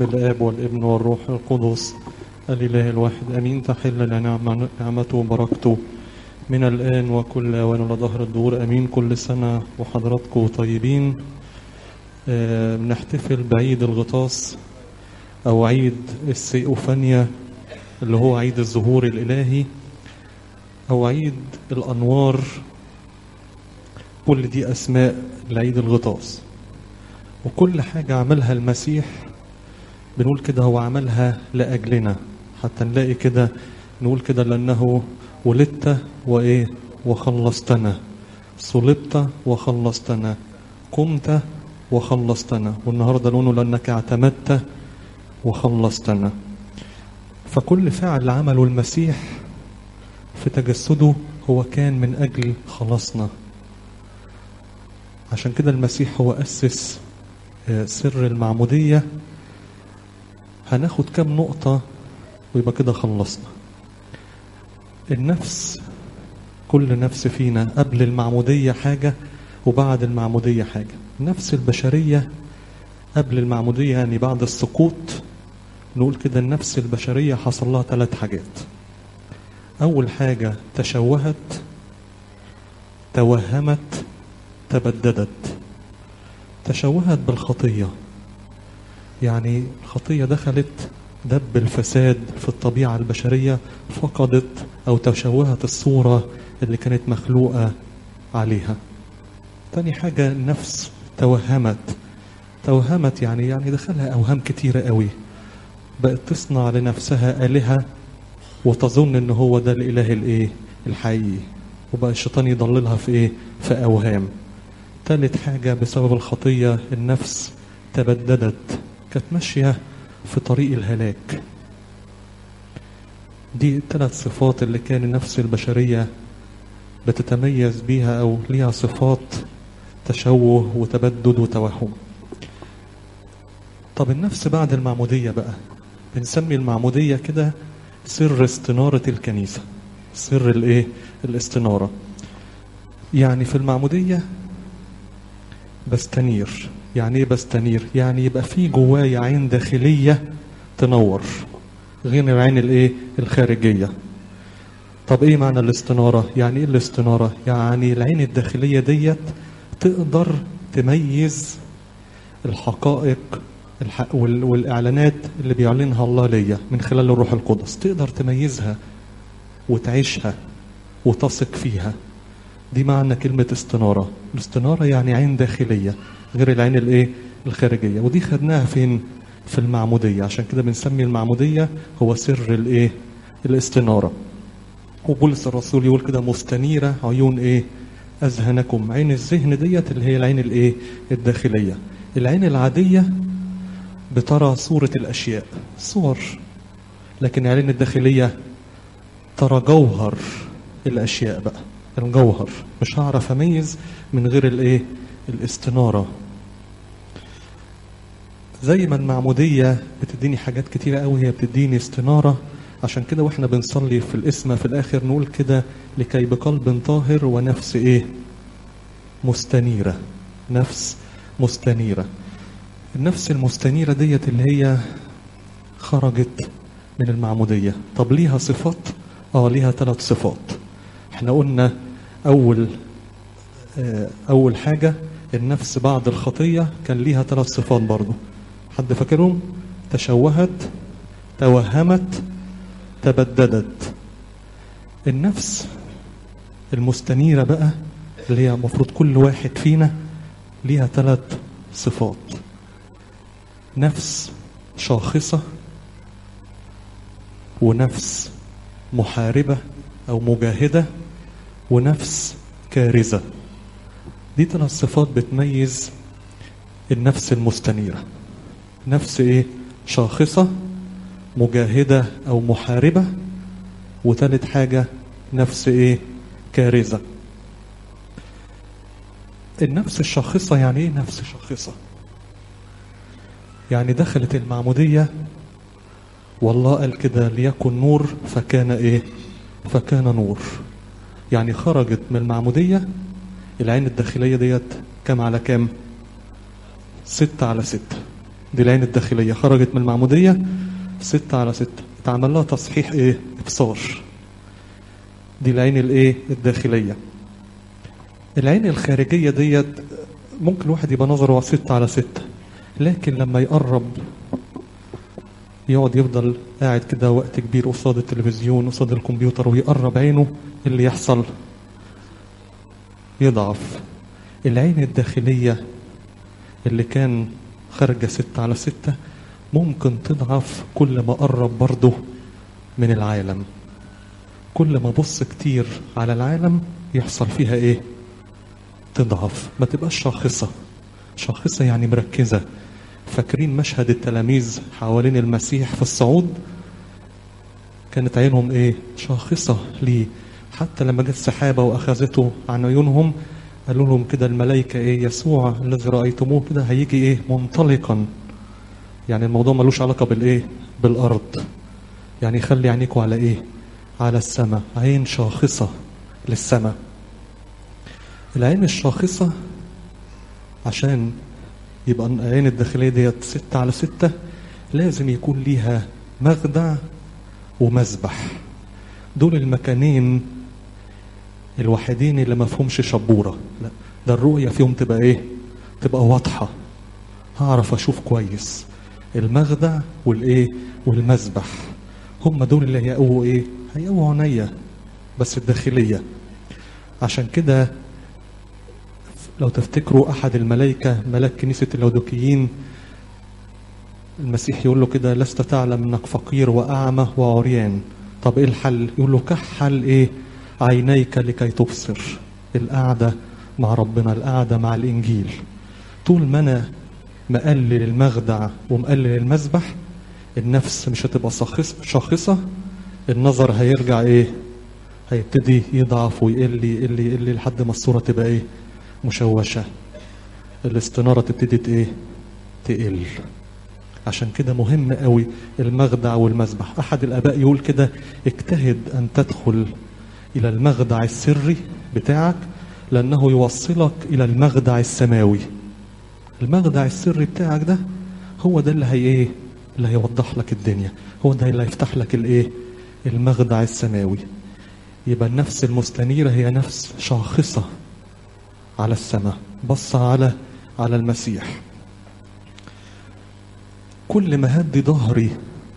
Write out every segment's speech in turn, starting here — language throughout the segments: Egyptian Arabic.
الآب والابن والروح القدس الإله الواحد أمين تحل لنا نعم- نعمته وبركته من الآن وكل أوان لظهر الدور أمين كل سنة وحضراتكم طيبين آه، بنحتفل بعيد الغطاس أو عيد السيئوفانيا اللي هو عيد الظهور الإلهي أو عيد الأنوار كل دي أسماء لعيد الغطاس وكل حاجة عملها المسيح بنقول كده هو عملها لأجلنا حتى نلاقي كده نقول كده لأنه ولدت وإيه وخلصتنا صلبت وخلصتنا قمت وخلصتنا والنهارده لونه لأنك اعتمدت وخلصتنا فكل فعل عمله المسيح في تجسده هو كان من أجل خلاصنا عشان كده المسيح هو أسس آه، سر المعمودية هناخد كام نقطة ويبقى كده خلصنا النفس كل نفس فينا قبل المعمودية حاجة وبعد المعمودية حاجة النفس البشرية قبل المعمودية يعني بعد السقوط نقول كده النفس البشرية حصل لها ثلاث حاجات أول حاجة تشوهت توهمت تبددت تشوهت بالخطية يعني الخطية دخلت دب الفساد في الطبيعة البشرية فقدت أو تشوهت الصورة اللي كانت مخلوقة عليها تاني حاجة النفس توهمت توهمت يعني يعني دخلها أوهام كتيرة قوي بقت تصنع لنفسها آلهة وتظن ان هو ده الاله الايه الحقيقي وبقى الشيطان يضللها في ايه في اوهام تالت حاجة بسبب الخطية النفس تبددت كانت ماشية في طريق الهلاك دي الثلاث صفات اللي كان النفس البشرية بتتميز بيها أو ليها صفات تشوه وتبدد وتوهم طب النفس بعد المعمودية بقى بنسمي المعمودية كده سر استنارة الكنيسة سر الايه الاستنارة يعني في المعمودية بستنير يعني ايه بستنير يعني يبقى في جوايا عين داخلية تنور غير العين الايه الخارجية طب ايه معنى الاستنارة يعني ايه الاستنارة يعني العين الداخلية ديت تقدر تميز الحقائق الحق وال- والاعلانات اللي بيعلنها الله ليا من خلال الروح القدس تقدر تميزها وتعيشها وتثق فيها دي معنى كلمة استنارة الاستنارة يعني عين داخلية غير العين الايه الخارجية ودي خدناها فين في المعمودية عشان كده بنسمي المعمودية هو سر الايه الاستنارة وبولس الرسول يقول كده مستنيرة عيون ايه اذهانكم عين الذهن ديت اللي هي العين الايه الداخلية العين العادية بترى صورة الاشياء صور لكن العين الداخلية ترى جوهر الاشياء بقى الجوهر مش هعرف اميز من غير الايه الاستناره زي ما المعموديه بتديني حاجات كتيره قوي هي بتديني استناره عشان كده واحنا بنصلي في الاسم في الاخر نقول كده لكي بقلب طاهر ونفس ايه مستنيره نفس مستنيره النفس المستنيره ديت اللي هي خرجت من المعموديه طب ليها صفات اه ليها ثلاث صفات احنا قلنا اول آه، اول حاجه النفس بعد الخطيه كان ليها ثلاث صفات برضو حد فاكرهم تشوهت توهمت تبددت النفس المستنيره بقى اللي هي المفروض كل واحد فينا ليها ثلاث صفات نفس شاخصه ونفس محاربه او مجاهده ونفس كارزة دي ثلاث صفات بتميز النفس المستنيرة نفس ايه شاخصة مجاهدة او محاربة وثالث حاجة نفس ايه كارزة النفس الشاخصة يعني ايه نفس شاخصة يعني دخلت المعمودية والله قال كده ليكن نور فكان ايه فكان نور يعني خرجت من المعمودية العين الداخلية ديت كام على كام ستة على ستة دي العين الداخلية خرجت من المعمودية ستة على ستة اتعمل لها تصحيح ايه ابصار دي العين الايه الداخلية العين الخارجية ديت ممكن الواحد يبقى نظره ستة على ستة لكن لما يقرب يقعد يفضل قاعد كده وقت كبير قصاد التلفزيون قصاد الكمبيوتر ويقرب عينه اللي يحصل يضعف العين الداخلية اللي كان خارجة ستة على ستة ممكن تضعف كل ما قرب برضه من العالم كل ما بص كتير على العالم يحصل فيها ايه تضعف ما تبقاش شاخصة شاخصة يعني مركزة فاكرين مشهد التلاميذ حوالين المسيح في الصعود كانت عينهم ايه شاخصة ليه حتى لما جت سحابة واخذته عن عيونهم قالوا لهم كده الملائكة ايه يسوع الذي رأيتموه كده هيجي ايه منطلقا يعني الموضوع ملوش علاقة بالايه بالارض يعني خلي عينيكوا على ايه على السماء عين شاخصة للسماء العين الشاخصة عشان يبقى العين الداخلية ديت ستة على ستة لازم يكون ليها مخدع ومذبح دول المكانين الوحيدين اللي ما فيهمش شبورة لا ده الرؤية فيهم تبقى ايه تبقى واضحة هعرف اشوف كويس المخدع والايه والمذبح هم دول اللي هيقووا ايه هيقووا عينيا بس الداخلية عشان كده لو تفتكروا احد الملائكة ملاك كنيسة اللودوكيين المسيح يقول له كده لست تعلم انك فقير واعمى وعريان طب ايه الحل يقول له كحل ايه عينيك لكي تبصر القعدة مع ربنا القعدة مع الانجيل طول ما انا مقلل المخدع ومقلل المذبح النفس مش هتبقى شاخص شاخصة النظر هيرجع ايه هيبتدي يضعف ويقل يقل يقل لحد ما الصورة تبقى ايه مشوشة الاستنارة تبتدي ايه تقل عشان كده مهم قوي المخدع والمذبح احد الاباء يقول كده اجتهد ان تدخل الى المخدع السري بتاعك لانه يوصلك الى المخدع السماوي المخدع السري بتاعك ده هو ده اللي هي ايه اللي هيوضح لك الدنيا هو ده اللي هيفتح لك الايه المخدع السماوي يبقى النفس المستنيرة هي نفس شاخصة على السماء بص على على المسيح كل ما هدي ظهري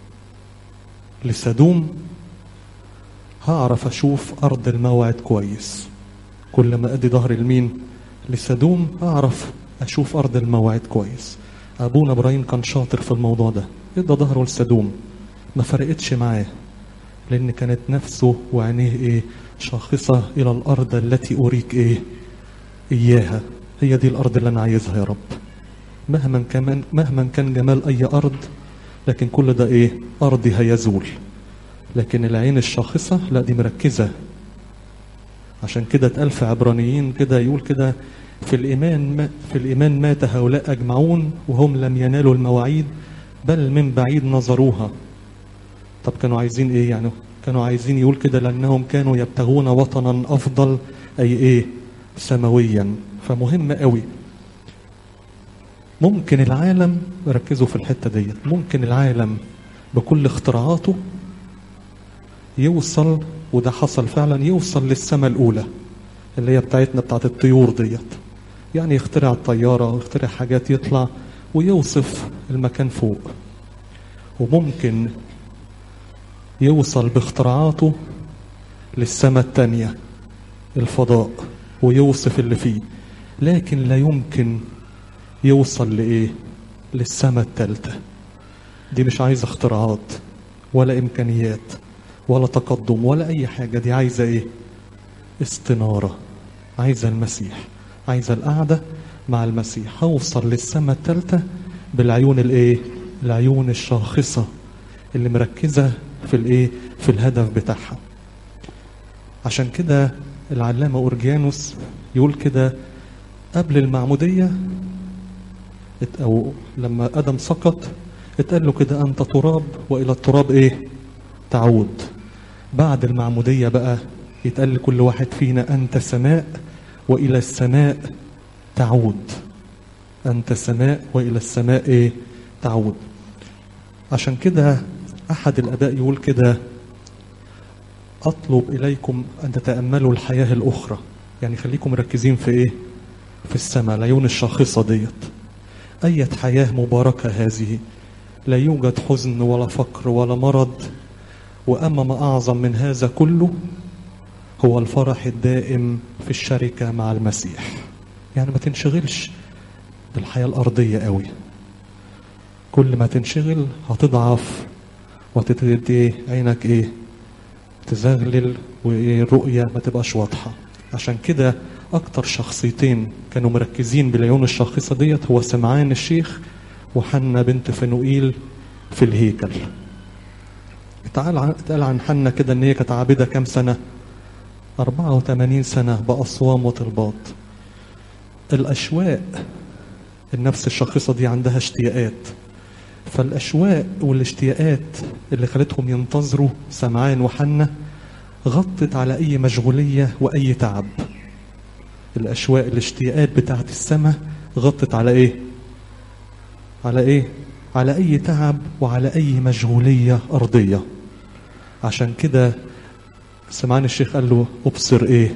لسدوم هعرف اشوف ارض الموعد كويس كل ما ادي ظهري لمين لسدوم هعرف اشوف ارض الموعد كويس ابونا ابراهيم كان شاطر في الموضوع ده ادى ظهره لسدوم ما فرقتش معاه لان كانت نفسه وعينيه ايه شاخصة الى الارض التي اريك ايه اياها هي دي الارض اللي انا عايزها يا رب مهما كان مهما كان جمال اي ارض لكن كل ده ايه ارضي هيزول لكن العين الشاخصة لا دي مركزة عشان كده اتقال في عبرانيين كده يقول كده في الإيمان ما في الإيمان مات هؤلاء أجمعون وهم لم ينالوا المواعيد بل من بعيد نظروها طب كانوا عايزين إيه يعني كانوا عايزين يقول كده لأنهم كانوا يبتغون وطنا أفضل أي إيه سماويا فمهم قوي ممكن العالم ركزوا في الحتة ديت ممكن العالم بكل اختراعاته يوصل وده حصل فعلا يوصل للسماء الأولى اللي هي بتاعتنا بتاعت الطيور ديت يعني يخترع الطيارة ويخترع حاجات يطلع ويوصف المكان فوق وممكن يوصل باختراعاته للسماء التانية الفضاء ويوصف اللي فيه لكن لا يمكن يوصل لإيه للسماء التالتة دي مش عايزة اختراعات ولا إمكانيات ولا تقدم ولا أي حاجة دي عايزة إيه استنارة عايزة المسيح عايزة القعدة مع المسيح هوصل للسماء التالتة بالعيون الايه العيون الشاخصة اللي مركزة في الايه في الهدف بتاعها عشان كده العلامة أورجيانوس يقول كده قبل المعمودية أو لما آدم سقط اتقال له كده أنت تراب وإلى التراب إيه تعود بعد المعمودية بقى يتقال لكل واحد فينا أنت سماء وإلى السماء تعود أنت سماء وإلى السماء إيه تعود عشان كده أحد الآباء يقول كده أطلب إليكم أن تتأملوا الحياة الأخرى يعني خليكم مركزين في إيه في السماء العيون الشاخصة ديت أية حياة مباركة هذه لا يوجد حزن ولا فقر ولا مرض وأما ما أعظم من هذا كله هو الفرح الدائم في الشركة مع المسيح يعني ما تنشغلش بالحياة الأرضية قوي كل ما تنشغل هتضعف وتبتدي عينك ايه تزغلل والرؤية ما تبقاش واضحة عشان كده أكتر شخصيتين كانوا مركزين بالعيون الشاخصة ديت هو سمعان الشيخ وحنا بنت فنوئيل في الهيكل اتقال عن, اتقال عن حنا كده ان هي كانت عابدة كام سنة 84 سنة بأصوام وطلبات الأشواق النفس الشاخصة دي عندها اشتياقات فالأشواق والاشتياقات اللي خلتهم ينتظروا سمعان وحنة غطت على أي مشغولية وأي تعب الأشواق الاشتياقات بتاعت السماء غطت على إيه على إيه على أي تعب وعلى أي مشغولية أرضية عشان كده سمعان الشيخ قال له أبصر إيه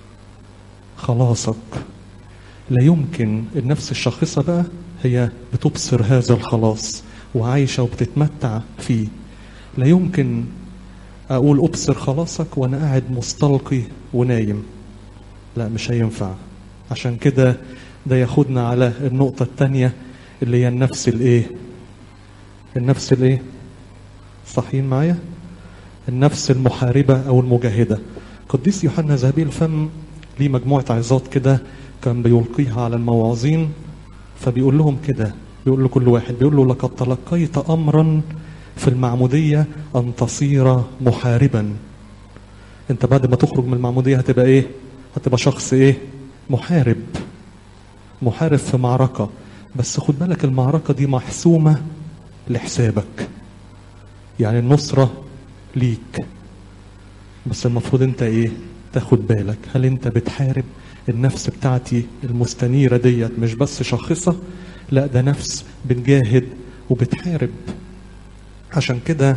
خلاصك لا يمكن النفس الشاخصة بقى هي بتبصر هذا الخلاص وعايشة وبتتمتع فيه لا يمكن أقول أبصر خلاصك وأنا قاعد مستلقي ونايم لا مش هينفع عشان كده ده ياخدنا على النقطة التانية اللي هي النفس الايه النفس الايه صحيين معايا النفس المحاربة أو المجاهدة قديس يوحنا ذهبي الفم ليه مجموعة عظات كده كان بيلقيها على المواعظين فبيقول لهم كده بيقول لكل واحد بيقول له لقد تلقيت أمرا في المعمودية أن تصير محاربا انت بعد ما تخرج من المعمودية هتبقى ايه هتبقى شخص ايه محارب محارب في معركة بس خد بالك المعركة دي محسومة لحسابك يعني النصرة ليك بس المفروض انت ايه تاخد بالك هل انت بتحارب النفس بتاعتي المستنيرة ديت مش بس شاخصة لا ده نفس بتجاهد وبتحارب عشان كده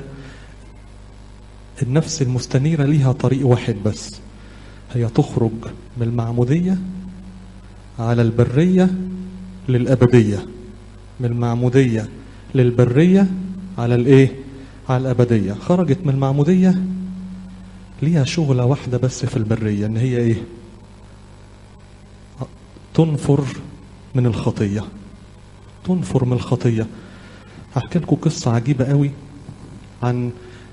النفس المستنيرة ليها طريق واحد بس هي تخرج من المعمودية على البرية للأبدية من المعمودية للبرية على الإيه؟ على الأبدية خرجت من المعمودية ليها شغلة واحدة بس في البرية إن هي إيه؟ تنفر من الخطية تنفر من الخطية هحكي لكم قصة عجيبة قوي عن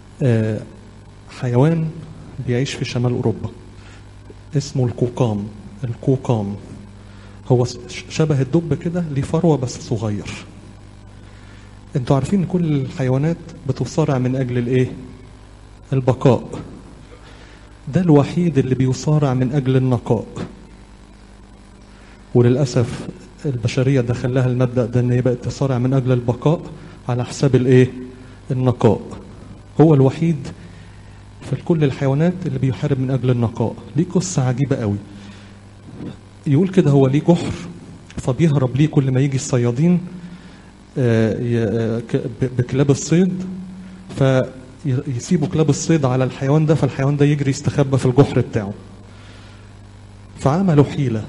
حيوان بيعيش في شمال أوروبا اسمه الكوكام الكوكام هو شبه الدب كده ليه فروة بس صغير انتوا عارفين كل الحيوانات بتصارع من أجل الإيه البقاء ده الوحيد اللي بيصارع من أجل النقاء وللأسف البشرية دخل لها المبدأ ده ان هي بقت تصارع من أجل البقاء على حساب الايه النقاء هو الوحيد في كل الحيوانات اللي بيحارب من أجل النقاء ليه قصة عجيبة قوي يقول كده هو ليه جحر فبيهرب ليه كل ما يجي الصيادين بكلاب الصيد فيسيبوا كلاب الصيد على الحيوان ده فالحيوان ده يجري يستخبى في الجحر بتاعه فعملوا حيلة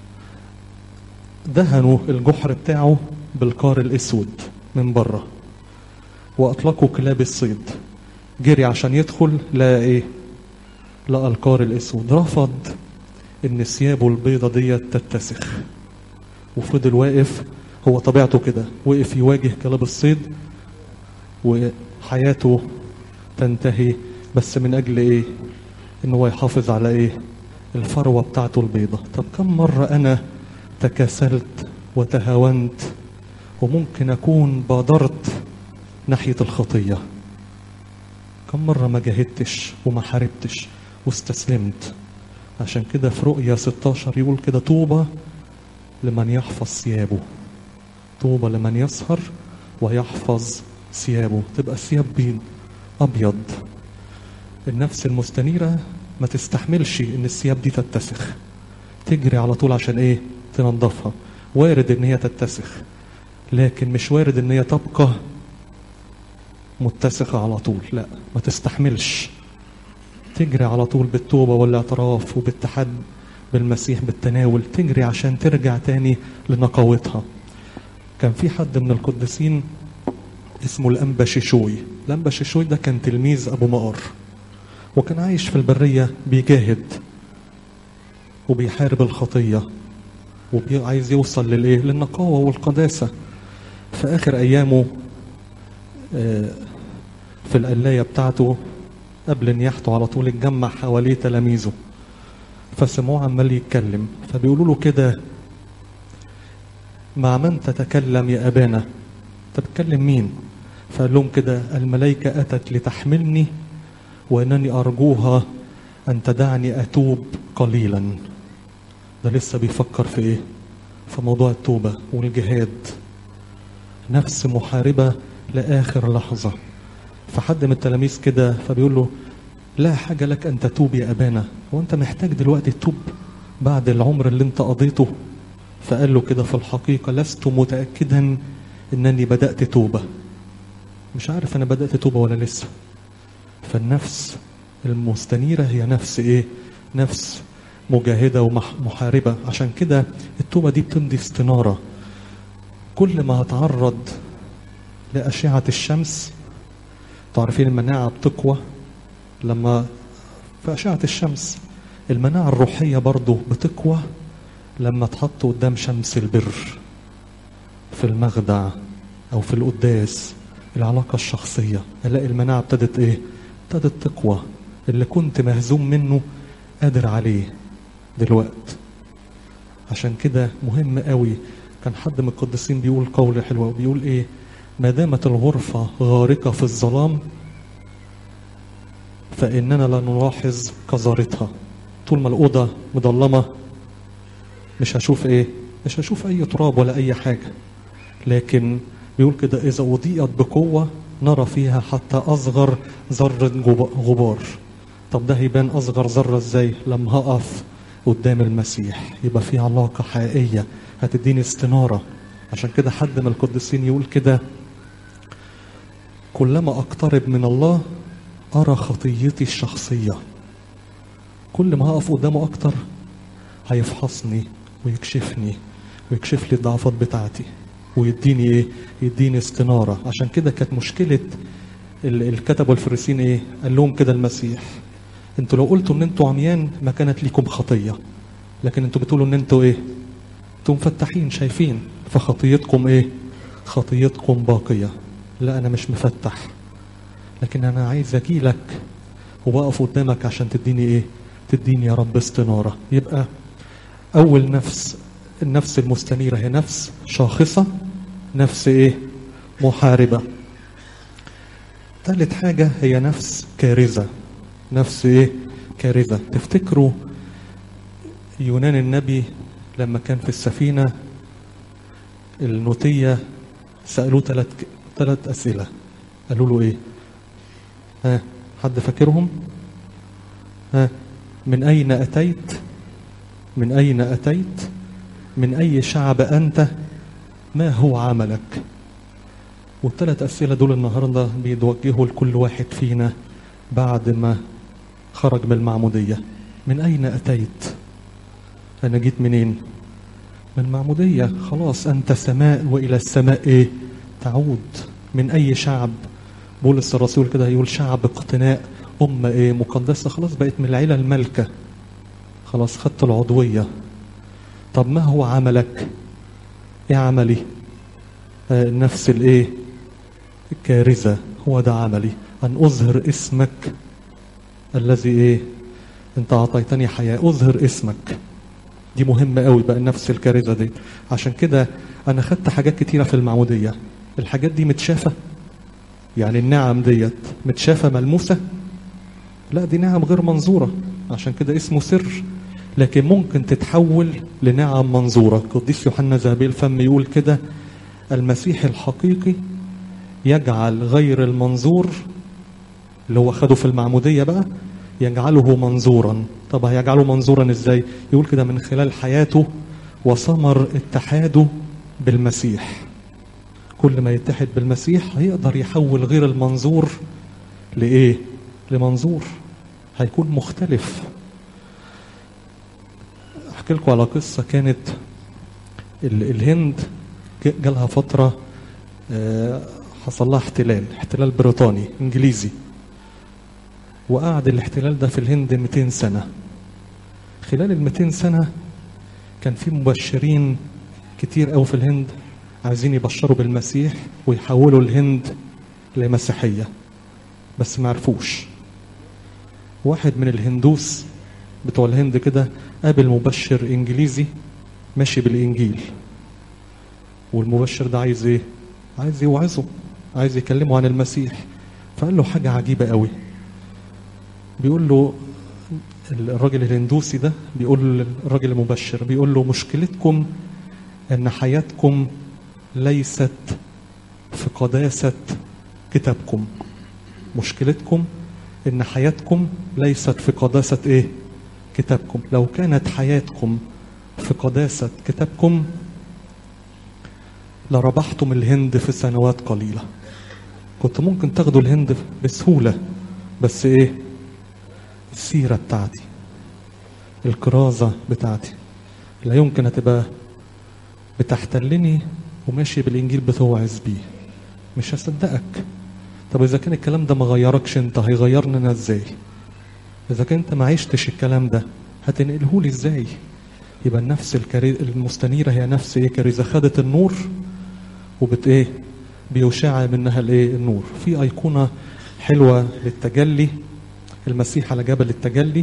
دهنوا الجحر بتاعه بالقار الاسود من بره واطلقوا كلاب الصيد جري عشان يدخل لقى ايه لقى القار الاسود رفض ان ثيابه البيضه ديت تتسخ وفضل واقف هو طبيعته كده وقف يواجه كلاب الصيد وحياته تنتهي بس من اجل ايه ان هو يحافظ على ايه الفروه بتاعته البيضه طب كم مره انا تكاسلت وتهاونت وممكن أكون بادرت ناحية الخطية كم مرة ما جاهدتش وما حاربتش واستسلمت عشان كده في رؤيا 16 يقول كده طوبى لمن يحفظ ثيابه طوبى لمن يسهر ويحفظ ثيابه تبقى ثياب بيض أبيض النفس المستنيرة ما تستحملش إن الثياب دي تتسخ تجري على طول عشان إيه تنظفها وارد ان هي تتسخ لكن مش وارد ان هي تبقى متسخة على طول لا ما تستحملش تجري على طول بالتوبة والاعتراف وبالاتحاد بالمسيح بالتناول تجري عشان ترجع تاني لنقاوتها كان في حد من القديسين اسمه الأنبا شيشوي الأنبا شيشوي ده كان تلميذ أبو مقر وكان عايش في البرية بيجاهد وبيحارب الخطية وعايز يوصل للإيه؟ للنقاوة والقداسة في آخر أيامه في القلاية بتاعته قبل نياحته على طول اتجمع حواليه تلاميذه فسموه عمال يتكلم فبيقولوا له كده مع من تتكلم يا أبانا انت بتكلم مين فقال لهم كده الملائكة أتت لتحملني وأنني أرجوها أن تدعني أتوب قليلا ده لسه بيفكر في إيه في موضوع التوبة والجهاد نفس محاربة لآخر لحظة فحد من التلاميذ كده فبيقول له لا حاجة لك أن تتوب يا أبانا هو أنت محتاج دلوقتي تتوب بعد العمر اللي أنت قضيته فقال له كده في الحقيقة لست متأكدا أنني بدأت توبة مش عارف أنا بدأت توبة ولا لسه فالنفس المستنيرة هي نفس إيه نفس مجاهدة ومحاربة عشان كده التوبة دي بتمضي استنارة كل ما هتعرض لأشعة الشمس تعرفين المناعة بتقوى لما في أشعة الشمس المناعة الروحية برضو بتقوى لما تحط قدام شمس البر في المخدع أو في القداس العلاقة الشخصية ألاقي المناعة ابتدت إيه؟ ابتدت تقوى اللي كنت مهزوم منه قادر عليه دلوقت عشان كده مهم قوي كان حد من القديسين بيقول قول حلو بيقول ايه ما دامت الغرفة غارقة في الظلام فإننا لا نلاحظ قذارتها طول ما الأوضة مظلمة مش هشوف ايه مش هشوف أي تراب ولا أي حاجة لكن بيقول كده إذا أضيئت بقوة نرى فيها حتى أصغر ذرة غبار طب ده هيبان أصغر ذرة إزاي لما هقف قدام المسيح يبقى في علاقة حقيقية هتديني استنارة عشان كده حد من القديسين يقول كده كلما أقترب من الله أرى خطيتي الشخصية كل ما هقف قدامه أكتر هيفحصني ويكشفني ويكشف لي الضعفات بتاعتي ويديني ايه يديني استنارة عشان كده كانت مشكلة الكتب والفريسين ايه قال لهم كده المسيح انتوا لو قلتوا ان انتوا عميان ما كانت ليكم خطية لكن انتوا بتقولوا ان انتوا ايه انتوا مفتحين شايفين فخطيتكم ايه خطيتكم باقية لا انا مش مفتح لكن انا عايز اجي لك وبقف قدامك عشان تديني ايه تديني يا رب استنارة يبقى اول نفس النفس المستنيرة هي نفس شاخصة نفس ايه محاربة ثالث حاجة هي نفس كارثة نفس ايه كارثة تفتكروا يونان النبي لما كان في السفينة النوتية سألوه ثلاث ثلاث أسئلة قالوا له ايه ها حد فاكرهم ها من أين أتيت من أين أتيت من أي شعب أنت ما هو عملك والثلاث أسئلة دول النهاردة بيتوجهوا لكل واحد فينا بعد ما خرج من المعمودية من أين أتيت أنا جيت منين من المعمودية خلاص أنت سماء وإلى السماء إيه تعود من أي شعب بولس الرسول كده يقول شعب اقتناء أمة إيه مقدسة خلاص بقت من العيلة الملكة خلاص خدت العضوية طب ما هو عملك ايه عملي آه نفس الايه الكارثة هو ده عملي ان اظهر اسمك الذي ايه انت اعطيتني حياة اظهر اسمك دي مهمة قوي بقى نفس الكارثة دي عشان كده انا خدت حاجات كتيرة في المعمودية الحاجات دي متشافة يعني النعم ديت متشافة ملموسة لا دي نعم غير منظورة عشان كده اسمه سر لكن ممكن تتحول لنعم منظورة قديس يوحنا ذهبي الفم يقول كده المسيح الحقيقي يجعل غير المنظور اللي هو خده في المعمودية بقى يجعله منظورا طب هيجعله منظورا ازاي يقول كده من خلال حياته وثمر اتحاده بالمسيح كل ما يتحد بالمسيح هيقدر يحول غير المنظور لإيه لمنظور هيكون مختلف احكي لكم على قصة كانت ال- الهند ج- جالها فترة آه، حصل لها احتلال احتلال بريطاني انجليزي وقعد الاحتلال ده في الهند 200 سنة خلال ال 200 سنة كان في مبشرين كتير قوي في الهند عايزين يبشروا بالمسيح ويحولوا الهند لمسيحية بس ما عرفوش واحد من الهندوس بتوع الهند كده قابل مبشر انجليزي ماشي بالانجيل والمبشر ده عايز ايه عايز يوعظه عايز يكلمه عن المسيح فقال له حاجة عجيبة قوي بيقول له الراجل الهندوسي ده بيقول الراجل المبشر بيقول له مشكلتكم ان حياتكم ليست في قداسة كتابكم مشكلتكم ان حياتكم ليست في قداسة ايه كتابكم لو كانت حياتكم في قداسة كتابكم لربحتم الهند في سنوات قليلة كنت ممكن تاخدوا الهند بسهولة بس ايه السيرة بتاعتي الكرازة بتاعتي لا يمكن هتبقى بتحتلني وماشي بالإنجيل بتوعظ بيه مش هصدقك طب إذا كان الكلام ده ما غيركش أنت هيغيرني أنا إزاي إذا كنت ما عشتش الكلام ده هتنقله لي إزاي يبقى النفس الكري... المستنيرة هي نفس إيه كريزة خدت النور وبت إيه بيشع منها الإيه النور في أيقونة حلوة للتجلي المسيح على جبل التجلي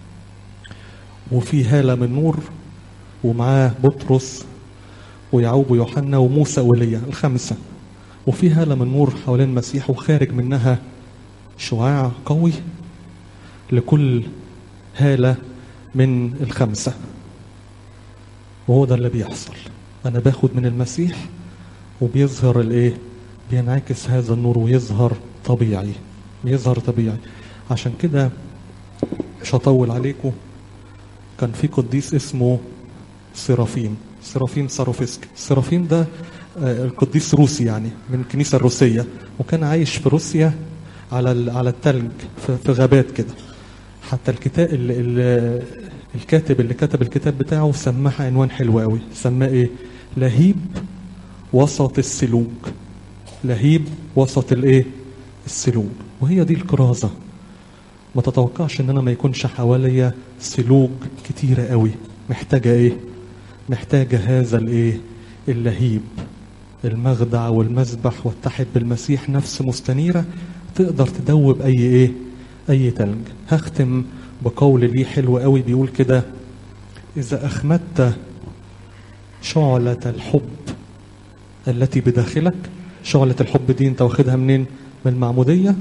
وفي هالة من نور ومعاه بطرس ويعقوب ويوحنا وموسى وإيليا الخمسة وفي هالة من نور حوالين المسيح وخارج منها شعاع قوي لكل هالة من الخمسة وهو ده اللي بيحصل أنا باخد من المسيح وبيظهر الإيه بينعكس هذا النور ويظهر طبيعي يظهر طبيعي عشان كده مش هطول عليكم كان في قديس اسمه سيرافيم سيرافيم ساروفسك سيرافيم ده آه، القديس روسي يعني من الكنيسة الروسية وكان عايش في روسيا على ال- على التلج في في غابات كده حتى الكتاب ال ال الكاتب اللي كتب الكتاب بتاعه سماها عنوان حلو قوي سماه ايه لهيب وسط السلوك لهيب وسط الايه السلوك وهي دي الكرازة ما تتوقعش ان انا ما يكونش حواليا سلوك كتيرة قوي محتاجة ايه محتاجة هذا الايه اللهيب المخدع والمذبح والتحد بالمسيح نفس مستنيرة تقدر تدوب اي ايه اي تلج هختم بقول ليه حلو قوي بيقول كده اذا اخمدت شعلة الحب التي بداخلك شعلة الحب دي انت واخدها منين من المعمودية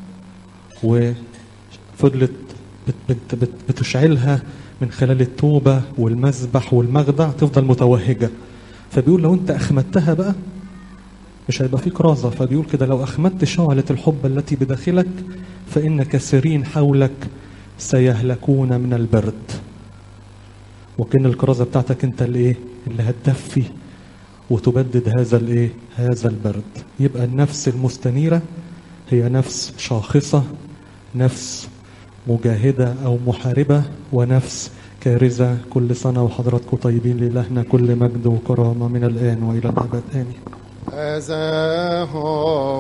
وفضلت بت بت بت بتشعلها من خلال التوبة والمذبح والمخدع تفضل متوهجة فبيقول لو انت اخمدتها بقى مش هيبقى فيك رازة فبيقول كده لو اخمدت شعلة الحب التي بداخلك فإن كثيرين حولك سيهلكون من البرد وكأن الكرازة بتاعتك انت الايه اللي هتدفي وتبدد هذا الايه هذا البرد يبقى النفس المستنيرة هي نفس شاخصة نفس مجاهدة أو محاربة ونفس كارزة كل سنة وحضراتكم طيبين لإلهنا كل مجد وكرامة من الآن وإلى الأبد آمين هذا هو